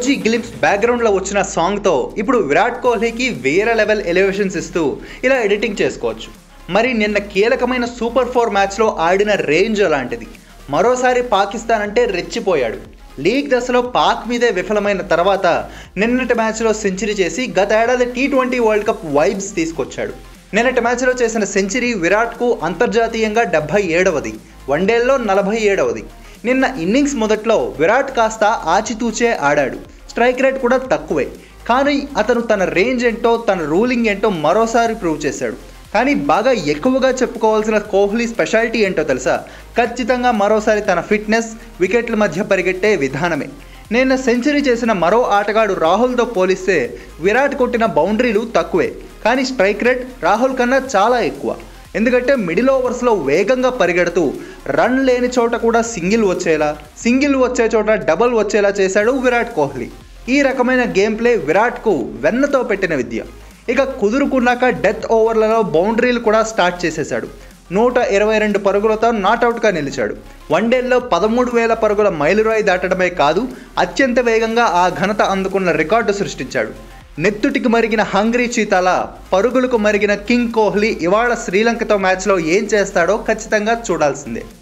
OG glimpse బ్యాక్గ్రౌండ్లో వచ్చిన సాంగ్తో ఇప్పుడు విరాట్ కోహ్లీకి వేరే లెవెల్ ఎలివేషన్స్ ఇస్తూ ఇలా ఎడిటింగ్ చేసుకోవచ్చు మరి నిన్న కీలకమైన సూపర్ ఫోర్ మ్యాచ్లో ఆడిన రేంజ్ అలాంటిది మరోసారి పాకిస్తాన్ అంటే రెచ్చిపోయాడు లీగ్ దశలో పాక్ మీదే విఫలమైన తర్వాత నిన్నటి మ్యాచ్లో సెంచరీ చేసి గత ఏడాది T twenty world cup vibes తీసుకొచ్చాడు నిన్నటి మ్యాచ్లో చేసిన సెంచరీ విరాట్కు అంతర్జాతీయంగా డెబ్బై ఏడవది వన్డేల్లో నలభై ఏడవది నిన్న ఇన్నింగ్స్ మొదట్లో విరాట్ కాస్త ఆచితూచే ఆడాడు స్ట్రైక్ రేట్ కూడా తక్కువే కానీ అతను తన రేంజ్ ఏంటో తన రూలింగ్ ఏంటో మరోసారి ప్రూవ్ చేశాడు కానీ బాగా ఎక్కువగా చెప్పుకోవాల్సిన కోహ్లీ స్పెషాలిటీ ఏంటో తెలుసా ఖచ్చితంగా మరోసారి తన ఫిట్నెస్ వికెట్ల మధ్య పరిగెట్టే విధానమే నిన్న సెంచరీ చేసిన మరో ఆటగాడు రాహుల్తో పోలిస్తే విరాట్ కొట్టిన బౌండరీలు తక్కువే కానీ స్ట్రైక్ రేట్ రాహుల్ కన్నా చాలా ఎక్కువ ఎందుకంటే మిడిల్ ఓవర్స్లో వేగంగా పరిగెడుతూ రన్ లేని చోట కూడా సింగిల్ వచ్చేలా సింగిల్ వచ్చే చోట డబల్ వచ్చేలా చేశాడు విరాట్ కోహ్లీ ఈ రకమైన గేమ్ ప్లే విరాట్కు వెన్నతో పెట్టిన విద్య ఇక కుదురుకున్నాక డెత్ ఓవర్లలో బౌండరీలు కూడా స్టార్ట్ చేసేశాడు నూట ఇరవై రెండు పరుగులతో నాట్అవుట్గా నిలిచాడు వన్డేల్లో పదమూడు వేల పరుగుల మైలురాయి దాటడమే కాదు అత్యంత వేగంగా ఆ ఘనత అందుకున్న రికార్డు సృష్టించాడు నెత్తుటికి మరిగిన హంగ్రీ చీతాల పరుగులకు మరిగిన కింగ్ కోహ్లీ ఇవాళ శ్రీలంకతో మ్యాచ్లో ఏం చేస్తాడో ఖచ్చితంగా చూడాల్సిందే